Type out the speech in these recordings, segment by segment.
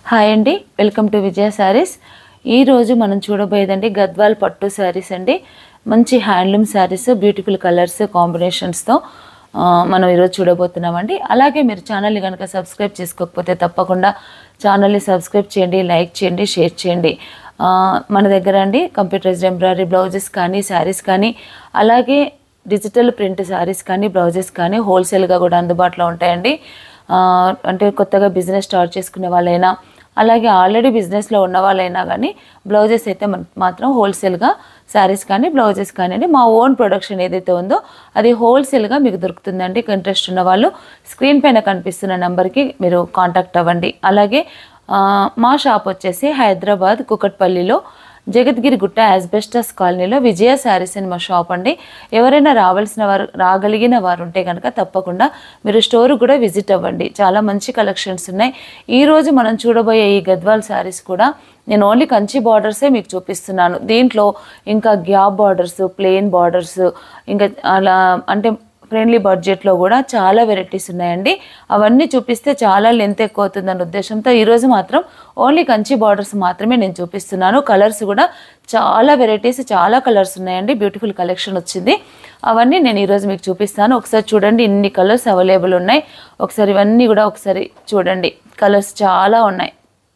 hi అండి welcome to విజయ శారీస్ ఈరోజు మనం చూడబోయేదండి గద్వాల్ పట్టు శారీస్ అండి మంచి హ్యాండ్లూమ్ శారీస్ బ్యూటిఫుల్ కలర్స్ కాంబినేషన్స్తో ఆ, మనం ఈరోజు చూడబోతున్నామండి అలాగే మీరు ఛానల్ని కనుక సబ్స్క్రైబ్ చేసుకోకపోతే తప్పకుండా ఛానల్ని సబ్స్క్రైబ్ చేయండి లైక్ చేయండి షేర్ చేయండి ఆ, మన దగ్గర అండి కంప్యూటరైజ్డ్ ఎంబ్రాయిడరీ బ్లౌజెస్ కానీ శారీస్ కానీ అలాగే డిజిటల్ ప్రింట్ శారీస్ కానీ బ్లౌజెస్ కానీ హోల్సేల్గా కూడా అందుబాటులో ఉంటాయండి ఆ, అంటే కొత్తగా బిజినెస్ స్టార్ట్ చేసుకునే వాళ్ళైనా అలాగే ఆల్రెడీ బిజినెస్లో ఉన్న వాళ్ళైనా కానీ బ్లౌజెస్ అయితే మన- మాత్రం హోల్సేల్గా శారీస్ కానీ బ్లౌజెస్ కానివ్వండి మా ఓన్ ప్రొడక్షన్ ఏదైతే ఉందో అది హోల్సేల్గా మీకు దొరుకుతుందండి ఇంట్రెస్ట్ ఉన్న వాళ్ళు స్క్రీన్ పైన కనిపిస్తున్న నెంబర్కి మీరు కాంటాక్ట్ అవ్వండి అలాగే ఆ, మా షాప్ వచ్చేసి హైదరాబాద్ కుకట్పల్లిలో జగద్గిరి గుట్ట యాస్బెస్టస్ కాలనీలో విజయ శారీస్ అని మా షాప్ అండి ఎవరైనా రావాల్సిన వారు రాగలిగిన వారు ఉంటే కనుక తప్పకుండా మీరు స్టోర్ కూడా విజిట్ అవ్వండి చాలా మంచి కలెక్షన్స్ ఉన్నాయి ఈ రోజు మనం చూడబోయే ఈ గద్వాల్ శారీస్ కూడా నేను ఓన్లీ కంచి బార్డర్సే మీకు చూపిస్తున్నాను దీంట్లో ఇంకా గ్యాప్ బార్డర్స్ ప్లెయిన్ బార్డర్స్ ఇంకా అలా అంటే ఫ్రెండ్లీ బడ్జెట్లో కూడా చాలా వెరైటీస్ ఉన్నాయండి అవన్నీ చూపిస్తే చాలా లెంత్ ఎక్కువ అవుతుందన్న ఉద్దేశంతో ఈరోజు మాత్రం ఓన్లీ కంచి బార్డర్స్ మాత్రమే నేను చూపిస్తున్నాను కలర్స్ కూడా చాలా వెరైటీస్ చాలా కలర్స్ ఉన్నాయండి బ్యూటిఫుల్ కలెక్షన్ వచ్చింది అవన్నీ నేను ఈరోజు మీకు చూపిస్తాను ఒకసారి చూడండి ఇన్ని కలర్స్ అవైలబుల్ ఉన్నాయి ఒకసారి ఇవన్నీ కూడా ఒకసారి చూడండి కలర్స్ చాలా ఉన్నాయి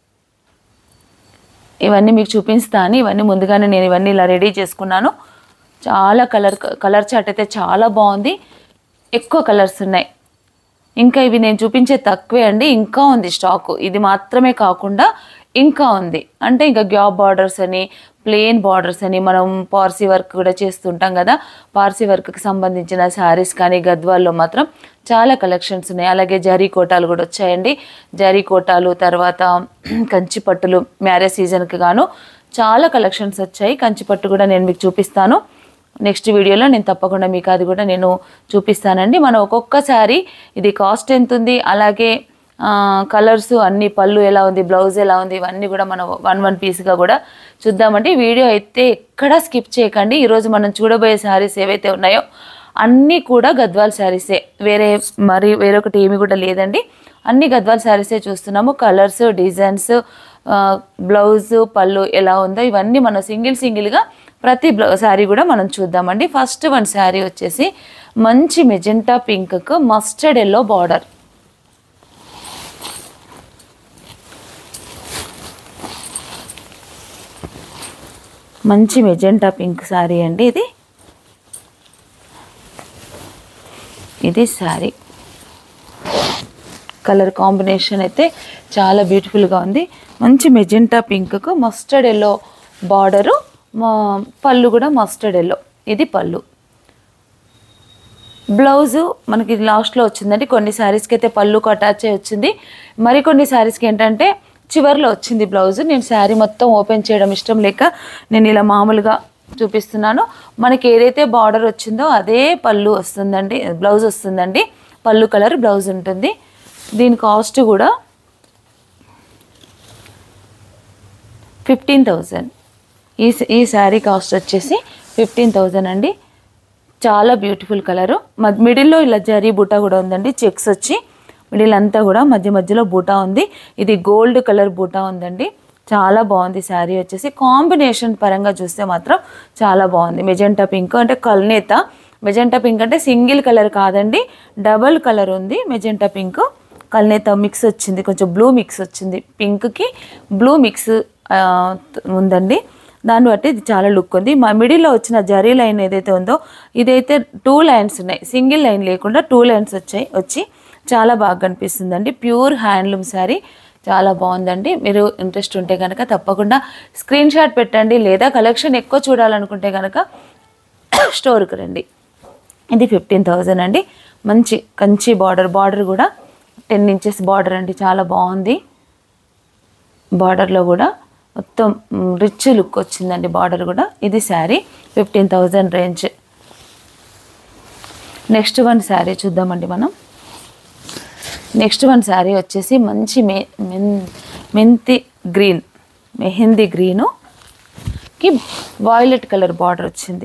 ఇవన్నీ మీకు చూపిస్తాను ఇవన్నీ ముందుగానే నేను ఇవన్నీ ఇలా రెడీ చేసుకున్నాను చాలా కలర్ కలర్ చార్ట్ అయితే చాలా బాగుంది ఎక్కువ కలర్స్ ఉన్నాయి ఇంకా ఇవి నేను చూపించే తక్కువే అండి ఇంకా ఉంది స్టాక్ ఇది మాత్రమే కాకుండా ఇంకా ఉంది అంటే ఇంకా గ్యాప్ బార్డర్స్ అని ప్లెయిన్ బార్డర్స్ అని మనం పార్సీ వర్క్ కూడా చేస్తుంటాం కదా పార్సీ వర్క్కి సంబంధించిన శారీస్ కానీ గద్వాల్లో మాత్రం చాలా కలెక్షన్స్ ఉన్నాయి అలాగే జరీ కోటాలు కూడా వచ్చాయండి జరీ కోటాలు తర్వాత కంచి పట్టులు మ్యారేజ్ సీజన్కి గాను చాలా కలెక్షన్స్ వచ్చాయి కంచి పట్టు కూడా నేను మీకు చూపిస్తాను నెక్స్ట్ వీడియోలో నేను తప్పకుండా మీకు అది కూడా నేను చూపిస్తానండి మనం ఒక్కొక్కసారి ఇది కాస్ట్ ఎంత ఉంది అలాగే కలర్స్ అన్ని పళ్ళు ఎలా ఉంది బ్లౌజ్ ఎలా ఉంది ఇవన్నీ కూడా మనం వన్ వన్ పీస్గా కూడా చూద్దామండి వీడియో అయితే ఎక్కడా స్కిప్ చేయకండి ఈరోజు మనం చూడబోయే శారీస్ ఏవైతే ఉన్నాయో అన్నీ కూడా గద్వాల్ శారీసే వేరే మరి వేరొకటి ఏమి కూడా లేదండి అన్ని గద్వాల్ శారీసే చూస్తున్నాము కలర్స్ డిజైన్స్ బ్లౌజ్ పళ్ళు ఎలా ఉందో ఇవన్నీ మనం సింగిల్ సింగిల్గా ప్రతి బ్లౌ శారీ కూడా మనం చూద్దామండి ఫస్ట్ వన్ శారీ వచ్చేసి మంచి మెజెంటా పింక్కు మస్టర్డ్ ఎల్లో బార్డర్ మంచి మెజెంటా పింక్ శారీ అండి ఇది ఇది శారీ కలర్ కాంబినేషన్ అయితే చాలా బ్యూటిఫుల్గా ఉంది మంచి మెజెంటా పింక్కు మస్టర్డ్ ఎల్లో బార్డరు పళ్ళు కూడా మస్టర్డ్ ఎల్లో ఇది పళ్ళు బ్లౌజు మనకి లాస్ట్లో వచ్చిందండి కొన్ని శారీస్కి అయితే పళ్ళుకు అటాచ్ అయి వచ్చింది మరికొన్ని శారీస్కి ఏంటంటే చివర్లో వచ్చింది బ్లౌజ్ నేను శారీ మొత్తం ఓపెన్ చేయడం ఇష్టం లేక నేను ఇలా మామూలుగా చూపిస్తున్నాను మనకి ఏదైతే బార్డర్ వచ్చిందో అదే పళ్ళు వస్తుందండి బ్లౌజ్ వస్తుందండి పళ్ళు కలర్ బ్లౌజ్ ఉంటుంది దీని కాస్ట్ కూడా ఫిఫ్టీన్ థౌజండ్ ఈ ఈ శారీ కాస్ట్ వచ్చేసి ఫిఫ్టీన్ థౌజండ్ అండి చాలా బ్యూటిఫుల్ కలరు మిడిల్లో ఇలా జరీ బూటా కూడా ఉందండి చెక్స్ వచ్చి మిడిల్ అంతా కూడా మధ్య మధ్యలో బూటా ఉంది ఇది గోల్డ్ కలర్ బూటా ఉందండి చాలా బాగుంది శారీ వచ్చేసి కాంబినేషన్ పరంగా చూస్తే మాత్రం చాలా బాగుంది మెజెంటా పింక్ అంటే కల్నేత మెజెంటా పింక్ అంటే సింగిల్ కలర్ కాదండి డబల్ కలర్ ఉంది మెజెంటా పింక్ కల్నేత మిక్స్ వచ్చింది కొంచెం బ్లూ మిక్స్ వచ్చింది పింక్కి బ్లూ మిక్స్ ఆ, ఉందండి దాన్ని బట్టి ఇది చాలా లుక్ ఉంది మా మిడిల్లో వచ్చిన జరీ లైన్ ఏదైతే ఉందో ఇదైతే టూ లైన్స్ ఉన్నాయి సింగిల్ లైన్ లేకుండా టూ లైన్స్ వచ్చాయి వచ్చి చాలా బాగా కనిపిస్తుందండి ప్యూర్ హ్యాండ్లూమ్ శారీ చాలా బాగుందండి మీరు ఇంట్రెస్ట్ ఉంటే కనుక తప్పకుండా స్క్రీన్ షాట్ పెట్టండి లేదా కలెక్షన్ ఎక్కువ చూడాలనుకుంటే కనుక స్టోర్కి రండి ఇది ఫిఫ్టీన్ థౌజండ్ అండి మంచి కంచి బార్డర్ బార్డర్ కూడా టెన్ ఇంచెస్ బార్డర్ అండి చాలా బాగుంది బార్డర్లో కూడా మొత్తం రిచ్ లుక్ వచ్చిందండి బార్డర్ కూడా ఇది sari fifteen thousand range next one sari చూద్దామండి మనం నెక్స్ట్ వన్ శారీ వచ్చేసి మంచి మే మెన్ మెంతి గ్రీన్ మెహందీ గ్రీను కి వాయిలెట్ కలర్ బార్డర్ వచ్చింది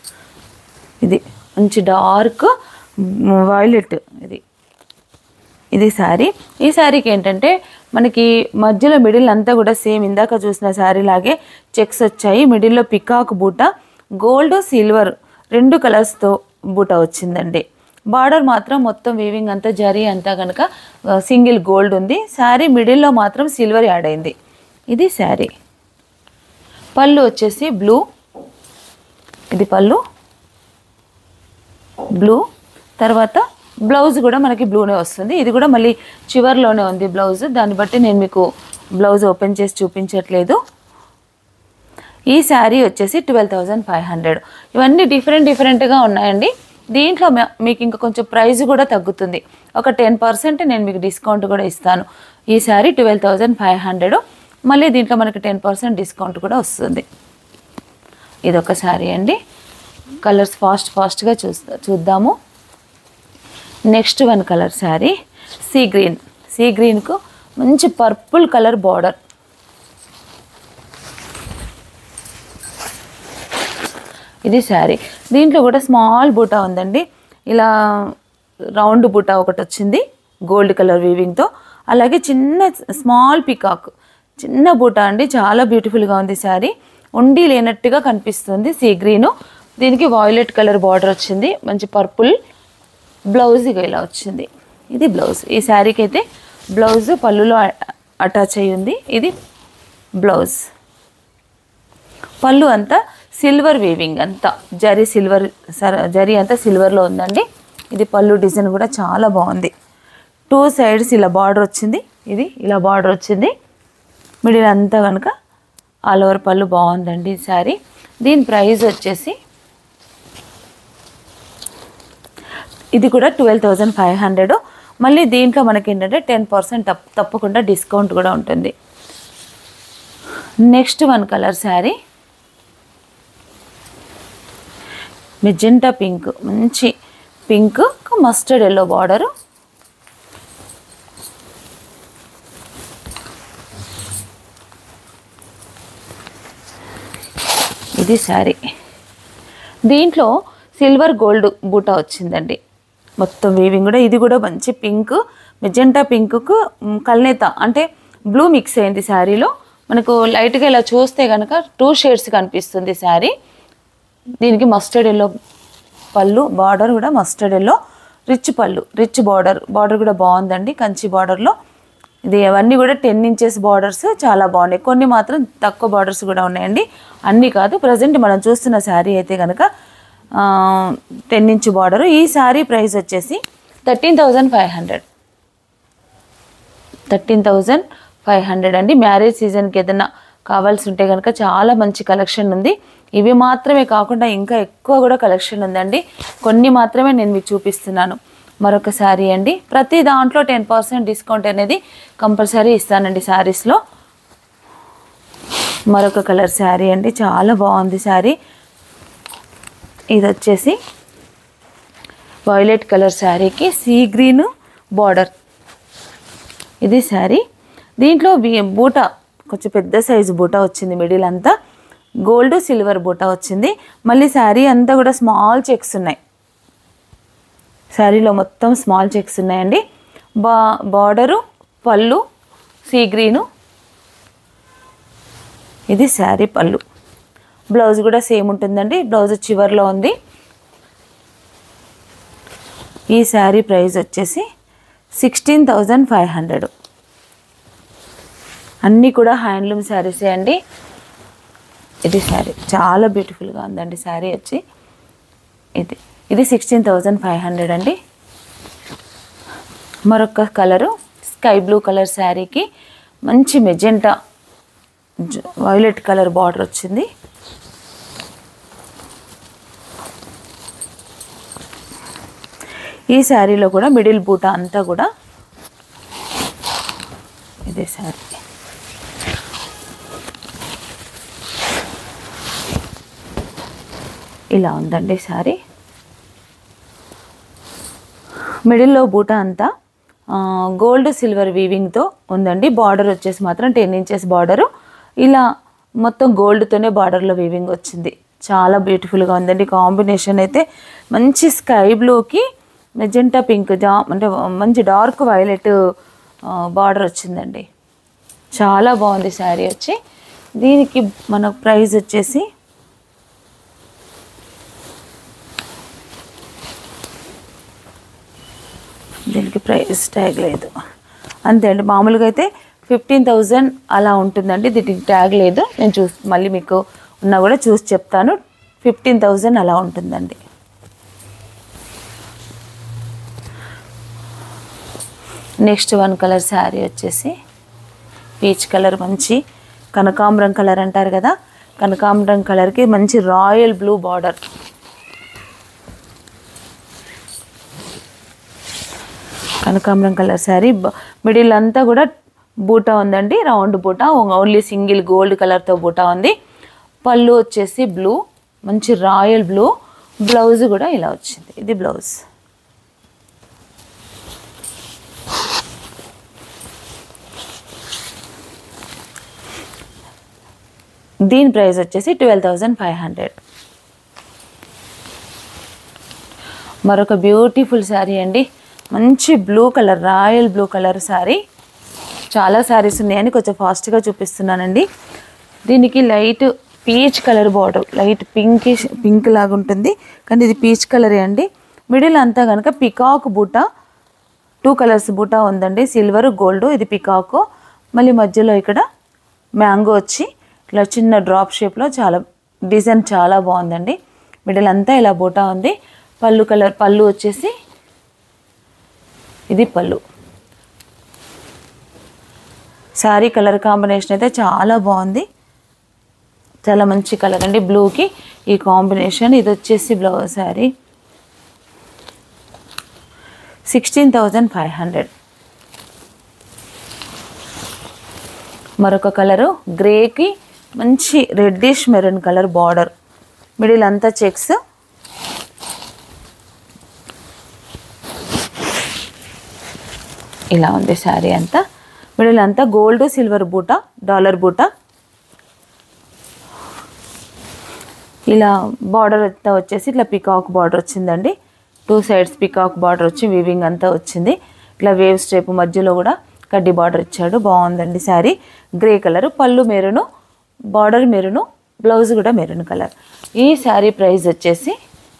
ఇది మంచి డార్క్ వాయిలెట్ ఇది ఇది శారీ ఈ శారీకి ఏంటంటే మనకి మధ్యలో మిడిల్ అంతా కూడా సేమ్ ఇందాక చూసిన శారీ లాగే చెక్స్ వచ్చాయి మిడిల్లో పికాక్ బూట గోల్డ్ సిల్వర్ రెండు కలర్స్తో బూట వచ్చిందండి బార్డర్ మాత్రం మొత్తం వీవింగ్ అంతా జరీ అంతా కనుక సింగిల్ గోల్డ్ ఉంది శారీ మిడిల్లో మాత్రం సిల్వర్ యాడ్ అయింది ఇది శారీ పళ్ళు వచ్చేసి బ్లూ ఇది పళ్ళు బ్లూ తర్వాత బ్లౌజ్ కూడా మనకి బ్లూనే వస్తుంది ఇది కూడా మళ్ళీ చివర్లోనే ఉంది బ్లౌజ్ దాన్ని బట్టి నేను మీకు బ్లౌజ్ ఓపెన్ చేసి చూపించట్లేదు ఈ శారీ వచ్చేసి ట్వెల్వ్ థౌజండ్ ఫైవ్ హండ్రెడ్ ఇవన్నీ డిఫరెంట్ డిఫరెంట్గా ఉన్నాయండి దీంట్లో మ- మీకు ఇంకా కొంచెం ప్రైస్ కూడా తగ్గుతుంది ఒక టెన్ పర్సెంట్ నేను మీకు డిస్కౌంట్ కూడా ఇస్తాను ఈ sari twelve thousand five hundred మళ్ళీ దీంట్లో మనకి టెన్ పర్సెంట్ డిస్కౌంట్ కూడా వస్తుంది ఇది ఒక శారీ అండి కలర్స్ ఫాస్ట్ ఫాస్ట్గా చూస్తా చూద్దాము next one colour sari sea green sea గ్రీన్కు మంచి పర్పుల్ కలర్ బార్డర్ ఇది శారీ దీంట్లో కూడా స్మాల్ బూటా ఉందండి ఇలా రౌండ్ బూటా ఒకటి వచ్చింది గోల్డ్ కలర్ వీవింగ్తో అలాగే చిన్న స్మాల్ పికాక్ చిన్న బూటా అండి చాలా బ్యూటిఫుల్గా ఉంది శారీ ఉండి లేనట్టుగా కనిపిస్తుంది సీ గ్రీను దీనికి వాయిలెట్ కలర్ బార్డర్ వచ్చింది మంచి పర్పుల్ బ్లౌజ్ ఇక ఇలా వచ్చింది ఇది బ్లౌజ్ ఈ శారీకి అయితే బ్లౌజ్ పళ్ళులో అటాచ్ అయ్యి ఉంది ఇది బ్లౌజ్ పళ్ళు అంతా సిల్వర్ వీవింగ్ అంతా జరీ సిల్వర్ సర జరీ అంతా సిల్వర్లో ఉందండి ఇది పళ్ళు డిజైన్ కూడా చాలా బాగుంది టూ సైడ్స్ ఇలా బార్డర్ వచ్చింది ఇది ఇలా బార్డర్ వచ్చింది మిడిల్ అంతా కనుక ఆల్ ఓవర్ పళ్ళు బాగుందండి ఈ శారీ దీని ప్రైస్ వచ్చేసి ఇది కూడా ట్వెల్వ్ థౌజండ్ ఫైవ్ హండ్రెడ్ మళ్ళీ దీంట్లో మనకి ఏంటంటే టెన్ పర్సెంట్ తప్ తప్పకుండా డిస్కౌంట్ కూడా ఉంటుంది next one colour sari magenta pink మంచి పింక్ మస్టర్డ్ ఎల్లో బార్డరు ఇది శారీ దీంట్లో సిల్వర్ గోల్డ్ బూటా వచ్చిందండి మొత్తం వీవింగ్ కూడా ఇది కూడా మంచి పింక్ మెజెంటా పింక్కు మ్, కల్నేత అంటే బ్లూ మిక్స్ అయింది శారీలో మనకు లైట్గా ఇలా చూస్తే కనుక టూ షేడ్స్ కనిపిస్తుంది శారీ దీనికి మస్టర్డ్ ఎల్లో పళ్ళు బార్డర్ కూడా మస్టర్డ్ ఎల్లో రిచ్ పళ్ళు రిచ్ బార్డర్ బార్డర్ కూడా బాగుందండి కంచి బార్డర్లో ఇది అవన్నీ కూడా టెన్ ఇంచెస్ బార్డర్స్ చాలా బాగున్నాయి కొన్ని మాత్రం తక్కువ బార్డర్స్ కూడా ఉన్నాయండి అన్నీ కాదు ప్రజెంట్ మనం చూస్తున్న శారీ అయితే కనుక టెన్ ఇంచ్ బార్డర్ ఈ శారీ ప్రైస్ వచ్చేసి thirteen thousand five hundred thirteen thousand five hundred అండి మ్యారేజ్ సీజన్కి ఏదైనా కావాల్సి ఉంటే కనుక చాలా మంచి కలెక్షన్ ఉంది ఇవి మాత్రమే కాకుండా ఇంకా ఎక్కువ కూడా కలెక్షన్ ఉందండి కొన్ని మాత్రమే నేను మీకు చూపిస్తున్నాను మరొక శారీ అండి ప్రతి దాంట్లో టెన్ పర్సెంట్ డిస్కౌంట్ అనేది కంపల్సరీ ఇస్తానండి శారీస్లో మరొక కలర్ శారీ అండి చాలా బాగుంది శారీ ఇది వచ్చేసి వైలెట్ కలర్ శారీకి సీ గ్రీన్ బార్డర్ ఇది శారీ దీంట్లో వి- బూట కొంచెం పెద్ద సైజు బూట వచ్చింది మిడిల్ అంతా గోల్డ్ సిల్వర్ బూట వచ్చింది మళ్ళీ శారీ అంతా కూడా స్మాల్ చెక్స్ ఉన్నాయి శారీలో మొత్తం స్మాల్ చెక్స్ ఉన్నాయండి బా బార్డరు పళ్ళు సీ గ్రీను ఇది శారీ పళ్ళు బ్లౌజ్ కూడా సేమ్ ఉంటుందండి బ్లౌజ్ చివర్లో ఉంది ఈ శారీ ప్రైస్ వచ్చేసి సిక్స్టీన్ థౌజండ్ ఫైవ్ హండ్రెడ్ అన్నీ కూడా హ్యాండ్లూమ్ శారీసే అండి ఇది శారీ చాలా బ్యూటిఫుల్గా ఉందండి శారీ వచ్చి ఇది ఇది సిక్స్టీన్ థౌజండ్ ఫైవ్ హండ్రెడ్ అండి మరొక కలరు స్కై బ్లూ కలర్ శారీకి మంచి మెజెంటా వైలెట్ కలర్ బార్డర్ వచ్చింది ఈ శారీలో కూడా మిడిల్ బూట అంతా కూడా ఇదే శారీ ఇలా ఉందండి శారీ మిడిల్లో బూట అంతా ఆ, గోల్డ్ సిల్వర్ వీవింగ్తో ఉందండి బార్డర్ వచ్చేసి మాత్రం టెన్ ఇంచెస్ బార్డరు ఇలా మొత్తం గోల్డ్తోనే బార్డర్లో వీవింగ్ వచ్చింది చాలా బ్యూటిఫుల్గా ఉందండి కాంబినేషన్ అయితే మంచి స్కై బ్లూకి మెజెంటా పింక్ జా అంటే మంచి డార్క్ వైలెట్ బార్డర్ వచ్చిందండి చాలా బాగుంది శారీ వచ్చి దీనికి మన ప్రైస్ వచ్చేసి దీనికి ప్రైస్ ట్యాగ్ లేదు అంతే అండి మామూలుగా అయితే ఫిఫ్టీన్ థౌజండ్ అలా ఉంటుందండి దీనికి ట్యాగ్ లేదు నేను చూసి మళ్ళీ మీకు ఉన్నా కూడా చూసి చెప్తాను ఫిఫ్టీన్ థౌజండ్ అలా ఉంటుందండి నెక్స్ట్ వన్ కలర్ శారీ వచ్చేసి పీచ్ కలర్ మంచి కనకాంబరం కలర్ అంటారు కదా కనకాంబరం కలర్కి మంచి రాయల్ బ్లూ బార్డర్ కనకాంబరం కలర్ శారీ మిడిల్ అంతా కూడా బూటా ఉందండి రౌండ్ బూటా ఓన్లీ సింగిల్ గోల్డ్ కలర్తో బూటా ఉంది పళ్ళు వచ్చేసి బ్లూ మంచి రాయల్ బ్లూ బ్లౌజ్ కూడా ఇలా వచ్చింది ఇది బ్లౌజ్ దీని ప్రైస్ వచ్చేసి ట్వెల్వ్ థౌజండ్ ఫైవ్ హండ్రెడ్ మరొక బ్యూటిఫుల్ శారీ అండి మంచి blue colour royal blue colour sari చాలా శారీస్ ఉన్నాయని కొంచెం ఫాస్ట్గా చూపిస్తున్నానండి దీనికి light peach colour border light pinkish pink లాగా ఉంటుంది కానీ ఇది పీచ్ కలరే అండి మిడిల్ అంతా కనుక పికాక్ బూటా టూ కలర్స్ బూటా ఉందండి సిల్వర్ గోల్డ్ ఇది పికాక్ మళ్ళీ మధ్యలో ఇక్కడ మ్యాంగో వచ్చి ఇట్లా చిన్న డ్రాప్ షేప్లో చాలా డిజైన్ చాలా బాగుందండి మిడిల్ అంతా ఇలా బూటా ఉంది పళ్ళు కలర్ పళ్ళు వచ్చేసి ఇది పళ్ళు శారీ కలర్ కాంబినేషన్ అయితే చాలా బాగుంది చాలా మంచి కలర్ అండి బ్లూకి ఈ కాంబినేషన్ ఇది వచ్చేసి blouse sari sixteen thousand five hundred మరొక కలరు గ్రేకి మంచి reddish maroon colour border middle అంతా చెక్స్ ఇలా ఉంది శారీ అంతా మిడిల్ అంతా గోల్డ్ సిల్వర్ బూట డాలర్ బూట ఇలా బార్డర్ అంతా వచ్చేసి ఇట్లా పికాక్ బార్డర్ వచ్చిందండి టూ సైడ్స్ పికాక్ బార్డర్ వచ్చి వీవింగ్ అంతా వచ్చింది ఇట్లా వేవ్ స్టెప్ మధ్యలో కూడా కడ్డీ బార్డర్ ఇచ్చాడు బాగుందండి శారీ గ్రే కలర్ పళ్ళు మెరును బార్డర్ మెరును బ్లౌజ్ కూడా మెరూన్ కలర్ ఈ శారీ ప్రైస్ వచ్చేసి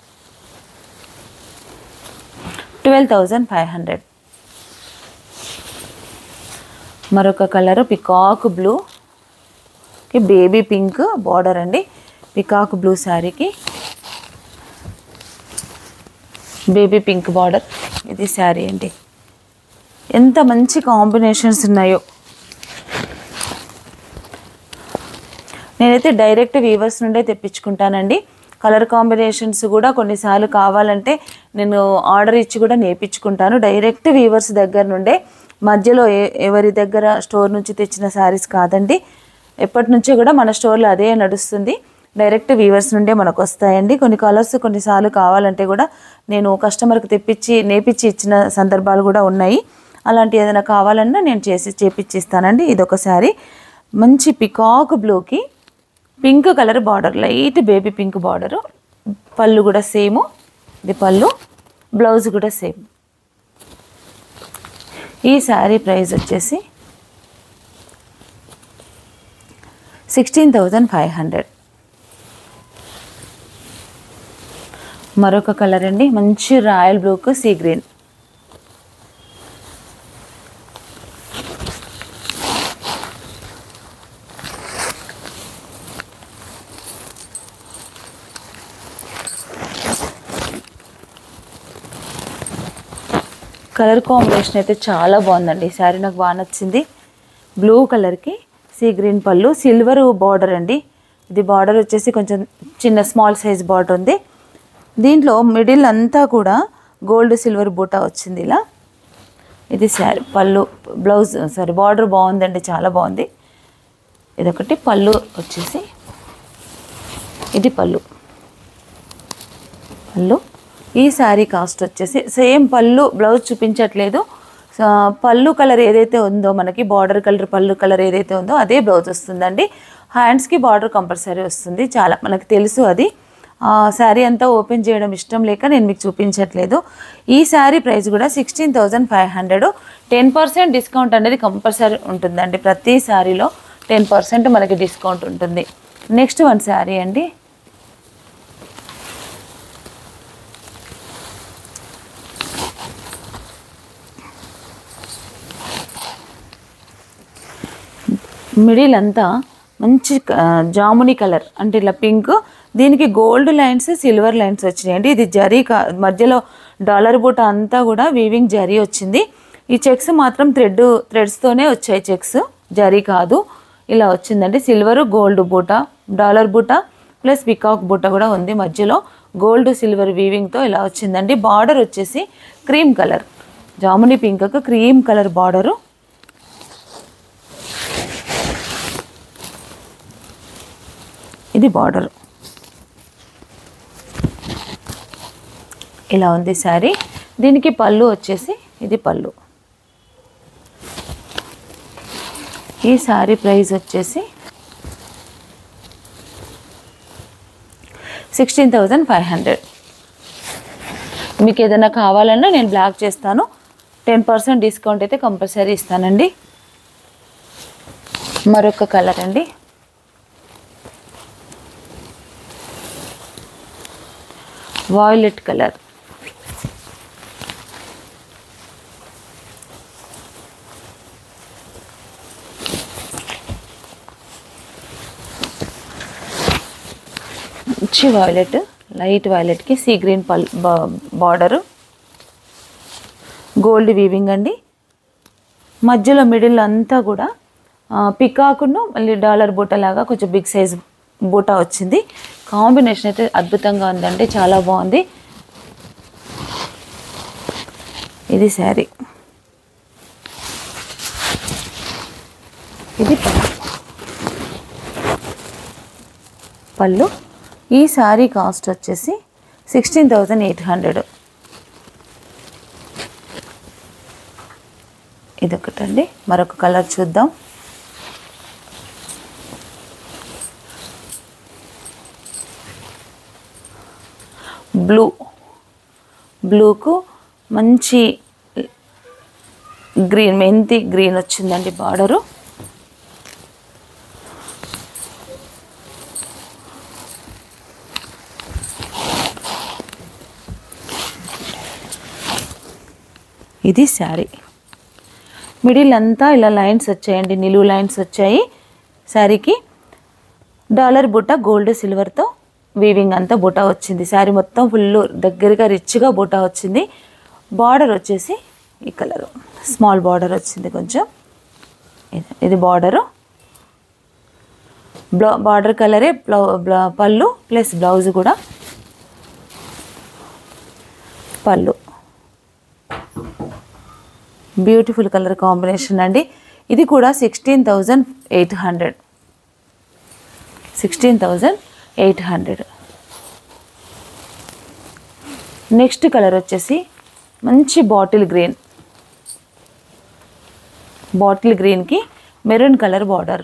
ట్వెల్వ్ థౌజండ్ ఫైవ్ హండ్రెడ్ మరొక colour peacock blue baby pink border అండి పికాక్ బ్లూ శారీకి బేబీ పింక్ బార్డర్ ఇది శారీ అండి ఎంత మంచి కాంబినేషన్స్ ఉన్నాయో నేనైతే డైరెక్ట్ వీవర్స్ నుండే తెప్పించుకుంటానండి కలర్ కాంబినేషన్స్ కూడా కొన్నిసార్లు కావాలంటే నేను ఆర్డర్ ఇచ్చి కూడా నేర్పించుకుంటాను డైరెక్ట్ వీవర్స్ దగ్గర నుండే మధ్యలో ఏ- ఎవరి దగ్గర స్టోర్ నుంచి తెచ్చిన శారీస్ కాదండి ఎప్పటి నుంచో కూడా మన స్టోర్లో అదే నడుస్తుంది డైరెక్ట్ వీవర్స్ నుండే మనకు వస్తాయండి కొన్ని కలర్స్ కొన్నిసార్లు కావాలంటే కూడా నేను కస్టమర్కి తెప్పించి నేర్పించి ఇచ్చిన సందర్భాలు కూడా ఉన్నాయి అలాంటి ఏదైనా కావాలన్నా నేను చేసి చేపించి ఇస్తానండి ఇదొక శారీ మంచి పికాక్ బ్లూకి pink colour border light baby pink border పళ్ళు కూడా సేమ్ ఇది పళ్ళు బ్లౌజ్ కూడా సేమ్ ఈ శారీ ప్రైస్ వచ్చేసి సిక్స్టీన్ థౌజండ్ ఫైవ్ హండ్రెడ్ మరొక కలర్ అండి మంచి రాయల్ బ్లూకు సీ గ్రీన్ కలర్ కాంబినేషన్ అయితే చాలా బాగుందండి ఈ శారీ నాకు బాగా నచ్చింది బ్లూ కలర్కి సీ గ్రీన్ పళ్ళు సిల్వర్ బార్డర్ అండి ఇది బార్డర్ వచ్చేసి కొంచెం చిన్న స్మాల్ సైజ్ బార్డర్ ఉంది దీంట్లో మిడిల్ అంతా కూడా గోల్డ్ సిల్వర్ బూటా వచ్చింది ఇలా ఇది శారీ పళ్ళు బ్లౌజ్ సారీ బార్డర్ బాగుందండి చాలా బాగుంది ఇదొకటి పళ్ళు వచ్చేసి ఇది పళ్ళు పళ్ళు ఈ శారీ కాస్ట్ వచ్చేసి సేమ్ పళ్ళు బ్లౌజ్ చూపించట్లేదు స- పళ్ళు కలర్ ఏదైతే ఉందో మనకి బార్డర్ కలర్ పళ్ళు కలర్ ఏదైతే ఉందో అదే బ్లౌజ్ వస్తుందండి హ్యాండ్స్కి బార్డర్ కంపల్సరీ వస్తుంది చాలా మనకు తెలుసు అది ఆ శారీ అంతా ఓపెన్ చేయడం ఇష్టం లేక నేను మీకు చూపించట్లేదు ఈ శారీ ప్రైస్ కూడా sixteen thousand five hundred ten percent discount అనేది కంపల్సరీ ఉంటుందండి ప్రతి శారీలో టెన్ పర్సెంట్ మనకి డిస్కౌంట్ ఉంటుంది నెక్స్ట్ వన్ శారీ అండి మిడిల్ అంతా మంచి ఆ, జాముని కలర్ అంటే ఇట్లా పింక్ దీనికి గోల్డ్ లైన్స్ సిల్వర్ లైన్స్ వచ్చినాయండి ఇది జరీ కా మధ్యలో డాలర్ బూట అంతా కూడా వీవింగ్ జరీ వచ్చింది ఈ చెక్స్ మాత్రం థ్రెడ్ థ్రెడ్స్తోనే వచ్చాయి చెక్స్ జరీ కాదు ఇలా వచ్చిందండి సిల్వర్ గోల్డ్ బూట డాలర్ బూట ప్లస్ పికాక్ బూట కూడా ఉంది మధ్యలో గోల్డ్ సిల్వర్ వీవింగ్తో ఇలా వచ్చిందండి బార్డర్ వచ్చేసి క్రీమ్ కలర్ జాముని పింక్కు క్రీమ్ కలర్ బార్డరు ఇది బార్డర్ ఇలా ఉంది శారీ దీనికి పళ్ళు వచ్చేసి ఇది పళ్ళు ఈ శారీ ప్రైస్ వచ్చేసి సిక్స్టీన్ థౌజండ్ ఫైవ్ హండ్రెడ్ మీకు ఏదైనా కావాలన్నా నేను బ్లాక్ చేస్తాను టెన్ పర్సెంట్ డిస్కౌంట్ అయితే కంపల్సరీ ఇస్తానండి మరొక కలర్ అండి వాయిలెట్ కలర్ మంచి వాయిలెట్ లైట్ వాయిలెట్కి సీ గ్రీన్ పల్ బార్డరు గోల్డ్ వీవింగ్ అండి మధ్యలో మిడిల్ అంతా కూడా పికాకును మళ్ళీ డాలర్ బూట లాగా కొంచెం బిగ్ సైజ్ బూటా వచ్చింది కాంబినేషన్ అయితే అద్భుతంగా ఉందండి చాలా బాగుంది ఇది శారీ ఇది పళ్ళు పళ్ళు ఈ శారీ కాస్ట్ వచ్చేసి సిక్స్టీన్ థౌజండ్ ఎయిట్ హండ్రెడ్ ఇదొకటండి మరొక కలర్ చూద్దాం బ్లూ బ్లూకు మంచి గ్రీన్ మెంతి గ్రీన్ వచ్చిందండి బార్డరు ఇది శారీ మిడిల్ అంతా ఇలా లైన్స్ వచ్చాయండి నిలువు లైన్స్ వచ్చాయి శారీకి డాలర్ బుట్ట గోల్డ్ సిల్వర్తో వీవింగ్ అంతా బుట్ట వచ్చింది శారీ మొత్తం ఫుల్ దగ్గరగా రిచ్గా బుట్ట వచ్చింది బార్డర్ వచ్చేసి ఈ కలర్ స్మాల్ బార్డర్ వచ్చింది కొంచెం ఇది ఇది బార్డరు బ్లౌ బార్డర్ కలరే బ్లౌ బ్లౌ- పళ్ళు ప్లస్ బ్లౌజ్ కూడా పళ్ళు బ్యూటిఫుల్ కలర్ కాంబినేషన్ అండి ఇది కూడా sixteen thousand eight hundred sixteen thousand eight hundred next colour వచ్చేసి మంచి బాటిల్ గ్రీన్ బాటిల్ గ్రీన్కి మెరూన్ కలర్ బార్డర్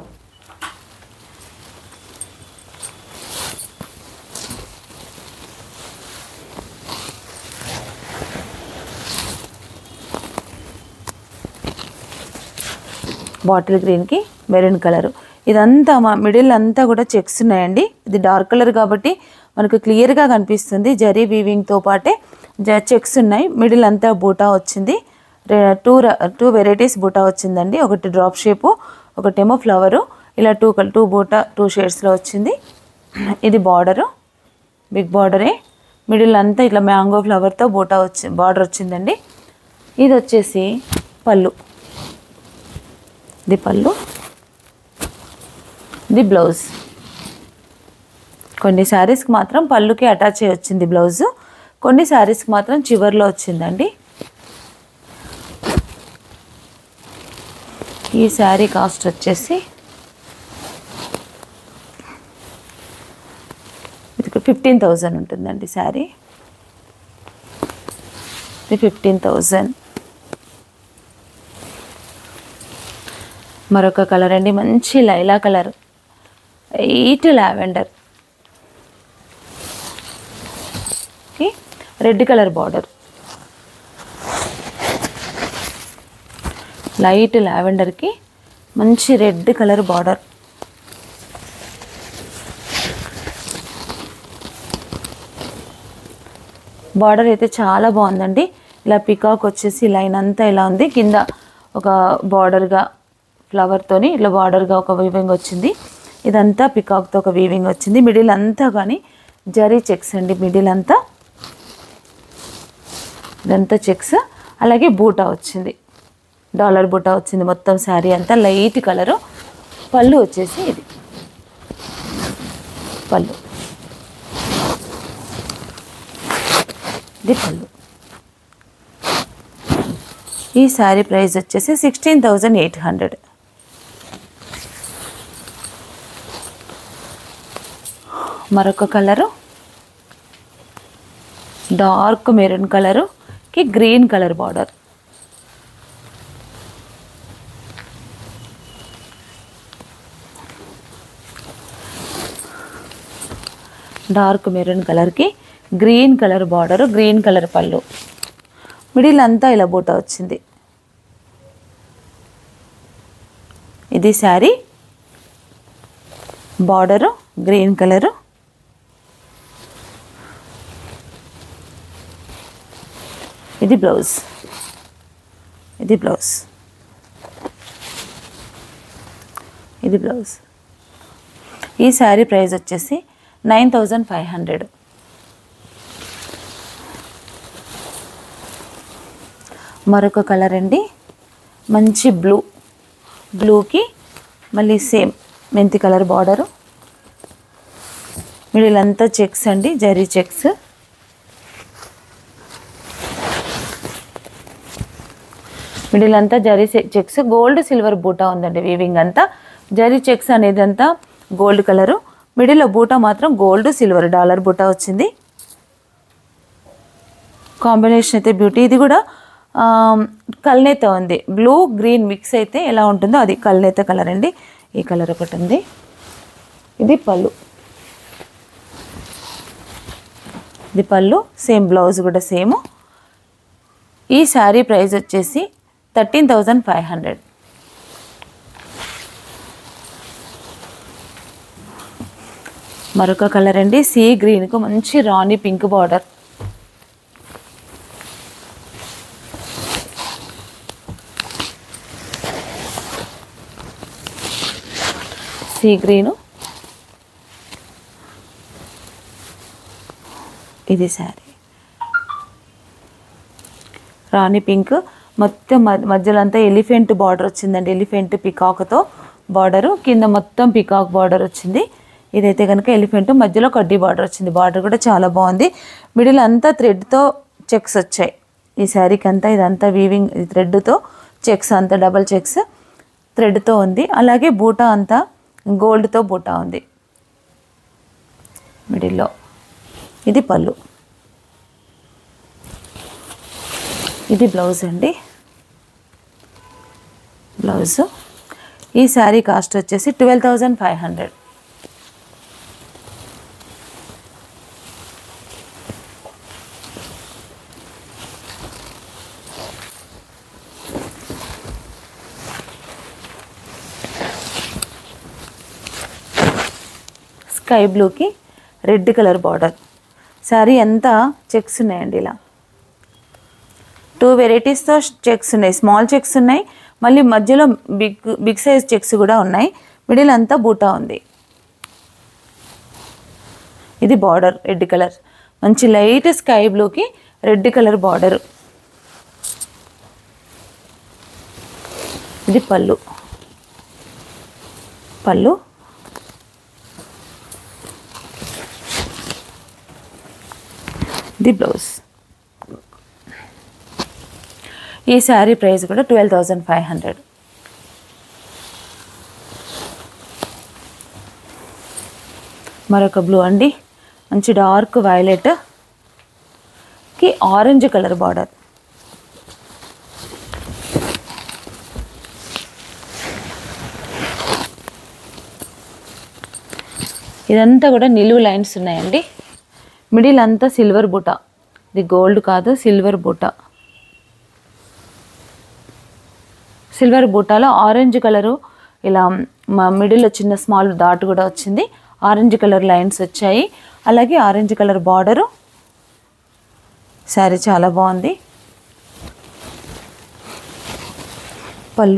బాటిల్ గ్రీన్కి మెరూన్ కలర్ ఇదంతా మా మిడిల్ అంతా కూడా చెక్స్ ఉన్నాయండి ఇది డార్క్ కలర్ కాబట్టి మనకు క్లియర్గా కనిపిస్తుంది జరీ వీవింగ్తో పాటే జ చెక్స్ ఉన్నాయి మిడిల్ అంతా బూటా వచ్చింది రే- టూ ర- టూ వెరైటీస్ బూటా వచ్చిందండి ఒకటి డ్రాప్ షేపు ఒకటేమో ఫ్లవరు ఇలా టూ కల్ టూ బూటా టూ షేడ్స్లో వచ్చింది ఇది బార్డరు బిగ్ బార్డరే మిడిల్ అంతా ఇట్లా మ్యాంగో ఫ్లవర్తో బూటా వచ్చి బార్డర్ వచ్చిందండి ఇది వచ్చేసి పళ్ళు ఇది పళ్ళు ఇది బ్లౌజ్ కొన్ని శారీస్కి మాత్రం పళ్ళుకి అటాచ్ అయ్యి వచ్చింది బ్లౌజ్ కొన్ని శారీస్కి మాత్రం చివర్లో వచ్చిందండి ఈ శారీ కాస్ట్ వచ్చేసి ఇది ఫిఫ్టీన్ థౌజండ్ ఉంటుందండి శారీ ఇది ఫిఫ్టీన్ థౌజండ్ మరొక కలర్ అండి మంచి లైలా colour eight lavender red colour border light లావెండర్కి మంచి రెడ్ కలర్ బార్డర్ బార్డర్ అయితే చాలా బాగుందండి ఇలా పికాక్ వచ్చేసి లైన్ అంతా ఇలా ఉంది కింద ఒక బార్డర్గా ఫ్లవర్తోని ఇట్లా బార్డర్గా ఒక వీవింగ్ వచ్చింది ఇదంతా పికాక్తో ఒక వీవింగ్ వచ్చింది మిడిల్ అంతా కానీ జరీ చెక్స్ అండి మిడిల్ అంతా ఇదంతా చెక్స్ అలాగే బూటా వచ్చింది డాలర్ బూటా వచ్చింది మొత్తం శారీ అంతా లైట్ కలరు పళ్ళు వచ్చేసి ఇది పళ్ళు ఇది పళ్ళు ఈ శారీ ప్రైస్ వచ్చేసి సిక్స్టీన్ థౌజండ్ ఎయిట్ హండ్రెడ్ మరొక కలరు డార్క్ మెరూన్ కలరుకి green colour border dark maroon కలర్కి green colour border green colour పళ్ళు మిడిల్ అంతా ఇలా బూట వచ్చింది ఇది శారీ బార్డరు గ్రీన్ కలరు ఇది బ్లౌజ్ ఇది బ్లౌజ్ ఇది బ్లౌజ్ ఈ శారీ ప్రైస్ వచ్చేసి నైన్ థౌజండ్ ఫైవ్ హండ్రెడ్ మరొక కలర్ అండి మంచి బ్లూ బ్లూకి మళ్ళీ సేమ్ మెంతి కలర్ బార్డరు మిడిల్ అంతా చెక్స్ అండి జరీ చెక్స్ మిడిల్ అంతా జరీ చెక్స్ గోల్డ్ సిల్వర్ బూటా ఉందండి వీవింగ్ అంతా జరీ చెక్స్ అనేది అంతా గోల్డ్ కలరు మిడిల్లో బూటా మాత్రం గోల్డ్ సిల్వర్ డాలర్ బూటా వచ్చింది కాంబినేషన్ అయితే బ్యూటీ ఇది కూడా ఆ, కల్నేత ఉంది బ్లూ గ్రీన్ మిక్స్ అయితే ఎలా ఉంటుందో అది కల్నేత కలర్ అండి ఈ కలర్ ఒకటి ఉంది ఇది పళ్ళు ఇది పళ్ళు సేమ్ బ్లౌజ్ కూడా సేమ్ ఈ శారీ ప్రైస్ వచ్చేసి థర్టీన్ థౌజండ్ ఫైవ్ హండ్రెడ్ మరొక కలర్ అండి సీ గ్రీన్కు మంచి rani pink border sea green ఇది శారీ రాణి పింక్ మొత్తం మ- మధ్యలో అంతా ఎలిఫెంట్ బార్డర్ వచ్చిందండి ఎలిఫెంట్ పికాక్తో బార్డరు కింద మొత్తం పికాక్ బార్డర్ వచ్చింది ఇదైతే కనుక ఎలిఫెంట్ మధ్యలో కడ్డీ బార్డర్ వచ్చింది బార్డర్ కూడా చాలా బాగుంది మిడిల్ అంతా థ్రెడ్తో చెక్స్ వచ్చాయి ఈ శారీకి అంతా ఇదంతా వీవింగ్ థ్రెడ్తో చెక్స్ అంతా డబల్ చెక్స్ థ్రెడ్తో ఉంది అలాగే బూటా అంతా గోల్డ్తో బూటా ఉంది మిడిల్లో ఇది పళ్ళు ఇది బ్లౌజ్ అండి బ్లౌజ్ ఈ శారీ కాస్ట్ వచ్చేసి twelve thousand five hundred sky బ్లూకి రెడ్ కలర్ బార్డర్ శారీ అంతా చెక్స్ ఉన్నాయండి ఇలా టూ వెరైటీస్తో చెక్స్ ఉన్నాయి స్మాల్ చెక్స్ ఉన్నాయి మళ్ళీ మధ్యలో బిగ్ బిగ్ సైజ్ చెక్స్ కూడా ఉన్నాయి మిడిల్ అంతా బూటా ఉంది ఇది బార్డర్ రెడ్ కలర్ మంచి లైట్ స్కై బ్లూకి రెడ్ కలర్ బార్డర్ ఇది పళ్ళు పళ్ళు ఇది బ్లౌజ్ ఈ శారీ ప్రైస్ కూడా ట్వెల్వ్ థౌజండ్ ఫైవ్ హండ్రెడ్ మరొక బ్లూ అండి మంచి డార్క్ వైలెట్ కి ఆరెంజ్ కలర్ బార్డర్ ఇదంతా కూడా నిలువు లైన్స్ ఉన్నాయండి మిడిల్ అంతా సిల్వర్ బుట్ట ఇది గోల్డ్ కాదు సిల్వర్ బూటా సిల్వర్ బూటాలో ఆరెంజ్ కలరు ఇలా మా మిడిల్లో చిన్న స్మాల్ డాట్ కూడా వచ్చింది ఆరెంజ్ కలర్ లైన్స్ వచ్చాయి అలాగే ఆరెంజ్ కలర్ బార్డరు శారీ చాలా బాగుంది పళ్ళు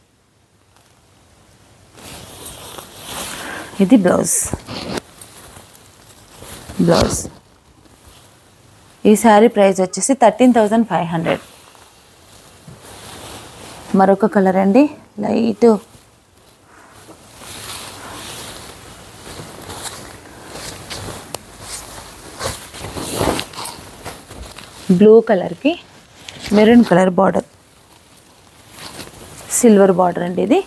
ఇది బ్లౌజ్ బ్లౌజ్ ఈ శారీ ప్రైస్ వచ్చేసి థర్టీన్ థౌజండ్ ఫైవ్ హండ్రెడ్ మరొక కలర్ అండి లైట్ బ్లూ కలర్కి maroon colour border silver border అండి ఇది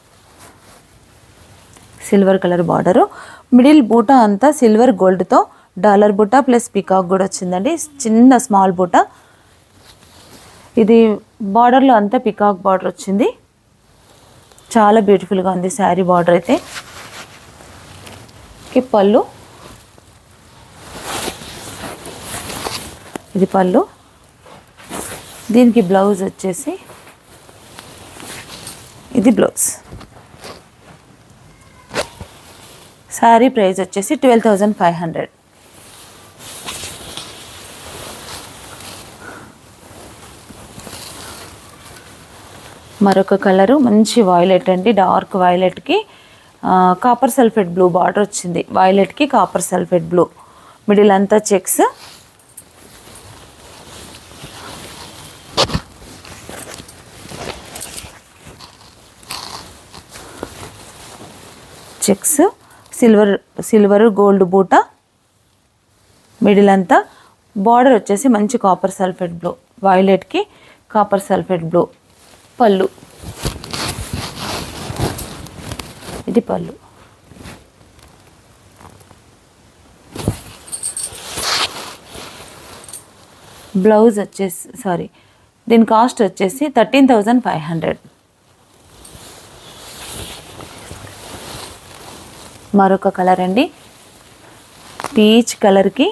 సిల్వర్ కలర్ బార్డరు మిడిల్ బూటా అంతా సిల్వర్ గోల్డ్తో డాలర్ బూటా ప్లస్ పికాక్ కూడా వచ్చిందండి చిన్న స్మాల్ బూటా ఇది బార్డర్లో అంతా పికాక్ బార్డర్ వచ్చింది చాలా బ్యూటిఫుల్గా ఉంది శారీ బార్డర్ అయితే ఈ పళ్ళు ఇది పళ్ళు దీనికి బ్లౌజ్ వచ్చేసి ఇది బ్లౌజ్ శారీ ప్రైస్ వచ్చేసి ట్వెల్వ్ థౌజండ్ ఫైవ్ హండ్రెడ్ మరొక కలరు మంచి వైలెట్ అండి డార్క్ వైలెట్కి కాపర్ సల్ఫేట్ బ్లూ బార్డర్ వచ్చింది వైలెట్కి కాపర్ సల్ఫేట్ బ్లూ మిడిల్ అంతా checks checks silver silver gold బూట మిడిల్ అంతా బార్డర్ వచ్చేసి మంచి కాపర్ సల్ఫేట్ బ్లూ వైలెట్కి కాపర్ సల్ఫేట్ బ్లూ పళ్ళు ఇది పళ్ళు బ్లౌజ్ వచ్చేసి సారీ దీని కాస్ట్ వచ్చేసి థర్టీన్ థౌజండ్ ఫైవ్ హండ్రెడ్ మరొక కలర్ అండి పీచ్ కలర్కి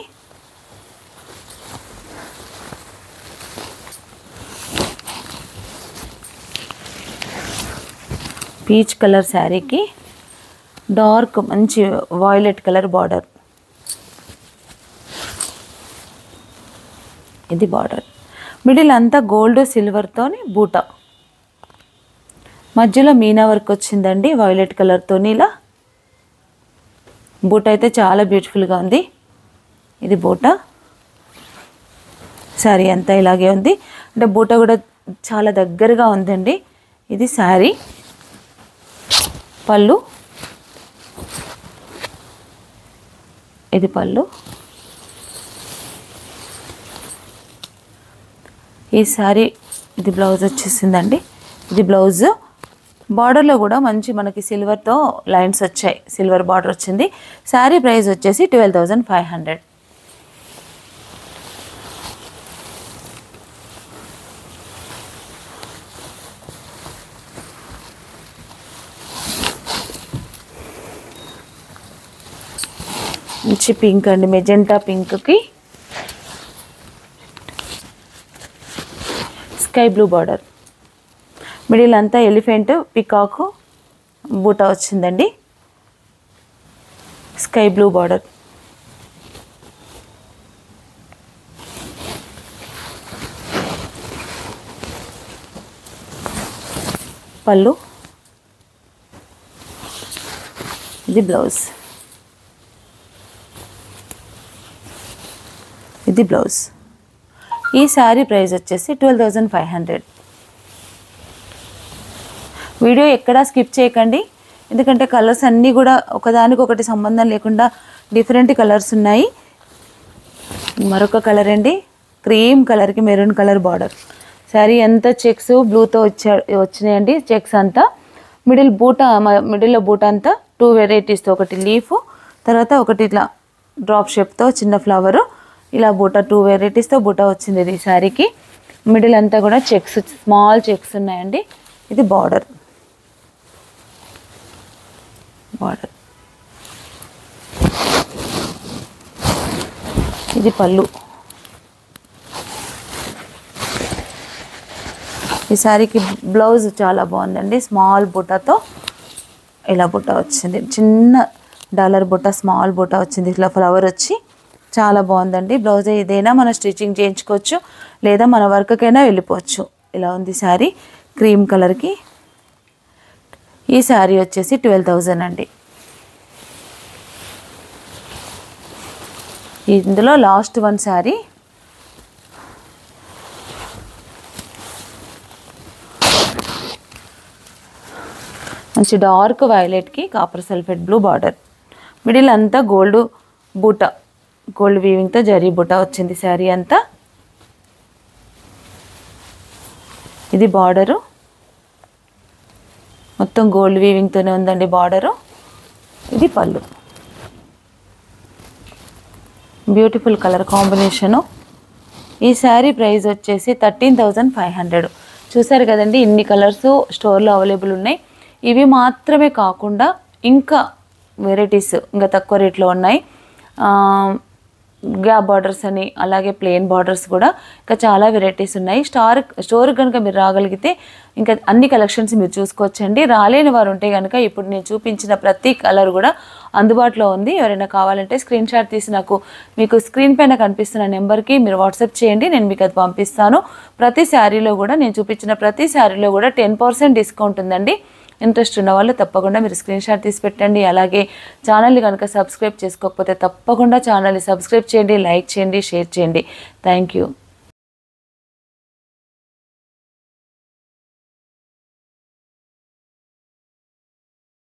పీచ్ కలర్ శారీకి డార్క్ మంచి వాయిలెట్ కలర్ బార్డర్ ఇది బార్డర్ మిడిల్ అంతా గోల్డ్ సిల్వర్తోని బూట మధ్యలో మీనా వర్క్ వచ్చిందండి వైలెట్ కలర్తోని ఇలా బూట అయితే చాలా బ్యూటిఫుల్గా ఉంది ఇది బూట శారీ అంతా ఇలాగే ఉంది అంటే బూట కూడా చాలా దగ్గరగా ఉందండి ఇది శారీ పళ్ళు ఇది పళ్ళు ఈ శారీ ఇది బ్లౌజ్ వచ్చేసిందండి ఇది బ్లౌజ్ బార్డర్లో కూడా మంచి మనకి సిల్వర్తో లైన్స్ వచ్చాయి సిల్వర్ బార్డర్ వచ్చింది శారీ ప్రైస్ వచ్చేసి ట్వెల్వ్ థౌజండ్ ఫైవ్ హండ్రెడ్ మంచి పింక్ అండి మెజెంటా పింక్కి స్కై బ్లూ బార్డర్ మిడిల్ అంతా ఎలిఫెంట్ పికాక్ బూటా వచ్చిందండి స్కై బ్లూ బార్డర్ పళ్ళు ఇది బ్లౌజ్ ఇది బ్లౌజ్ ఈ శారీ ప్రైస్ వచ్చేసి twelve thousand five hundred video ఎక్కడా స్కిప్ చేయకండి ఎందుకంటే కలర్స్ అన్నీ కూడా ఒకదానికొకటి సంబంధం లేకుండా డిఫరెంట్ కలర్స్ ఉన్నాయి మరొక కలర్ అండి క్రీమ్ కలర్కి మెరూన్ కలర్ బార్డర్ శారీ ఎంత చెక్స్ బ్లూతో వచ్చా వచ్చినాయండి చెక్స్ అంతా మిడిల్ బూట మిడిల్లో బూట అంతా టూ వెరైటీస్తో ఒకటి లీఫ్ తర్వాత ఒకటి ఇట్లా డ్రాప్ షేప్తో చిన్న ఫ్లవరు ఇలా బూట టూ వెరైటీస్తో బూట వచ్చింది ఇది ఈ శారీకి మిడిల్ అంతా కూడా చెక్స్ స్మాల్ చెక్స్ ఉన్నాయండి ఇది బార్డర్ బార్డర్ ఇది పళ్ళు ఈ శారీకి బ్లౌజ్ చాలా బాగుందండి స్మాల్ బుట్టతో ఇలా బుట్ట వచ్చింది చిన్న డాలర్ బుట్ట స్మాల్ బుట్ట వచ్చింది ఇట్లా ఫ్లవర్ వచ్చి చాలా బాగుందండి బ్లౌజ్ ఏదైనా మనం స్టిచ్చింగ్ చేయించుకోవచ్చు లేదా మన వర్క్కైనా వెళ్ళిపోవచ్చు ఇలా ఉంది శారీ క్రీమ్ కలర్కి ఈ శారీ వచ్చేసి ట్వెల్వ్ థౌజండ్ అండి ఇందులో లాస్ట్ వన్ శారీ మంచి డార్క్ వైలెట్కి copper sulphate blue border middle అంతా గోల్డ్ బూట గోల్డ్ వీవింగ్తో జరీ బూట వచ్చింది శారీ అంతా ఇది బార్డరు మొత్తం గోల్డ్ వీవింగ్తోనే ఉందండి బార్డరు ఇది పళ్ళు బ్యూటిఫుల్ కలర్ కాంబినేషను ఈ శారీ ప్రైస్ వచ్చేసి థర్టీన్ థౌజండ్ ఫైవ్ హండ్రెడ్ చూసారు కదండి ఇన్ని కలర్స్ స్టోర్లో అవైలబుల్ ఉన్నాయి ఇవి మాత్రమే కాకుండా ఇంకా వెరైటీస్ ఇంకా తక్కువ రేట్లో ఉన్నాయి ఆ, గ్యాప్ బార్డర్స్ అని అలాగే ప్లెయిన్ బార్డర్స్ కూడా ఇంకా చాలా వెరైటీస్ ఉన్నాయి స్టార్ స్టోర్ కనుక మీరు రాగలిగితే ఇంకా అన్ని కలెక్షన్స్ మీరు చూసుకోవచ్చండి రాలేని వారు ఉంటే కనుక ఇప్పుడు నేను చూపించిన ప్రతి కలర్ కూడా అందుబాటులో ఉంది ఎవరైనా కావాలంటే స్క్రీన్ షాట్ తీసి నాకు మీకు స్క్రీన్ పైన కనిపిస్తున్న నెంబర్కి మీరు వాట్సాప్ చేయండి నేను మీకు అది పంపిస్తాను ప్రతి శారీలో కూడా నేను చూపించిన ప్రతి శారీలో కూడా టెన్ పర్సెంట్ డిస్కౌంట్ ఉందండి ఇంట్రెస్ట్ ఉన్న వాళ్ళు తప్పకుండా మీరు స్క్రీన్ షాట్ తీసి పెట్టండి అలాగే ఛానల్ని కనుక సబ్స్క్రైబ్ చేసుకోకపోతే తప్పకుండా ఛానల్ని సబ్స్క్రైబ్ చేయండి లైక్ చేయండి షేర్ చేయండి థ్యాంక్ యూ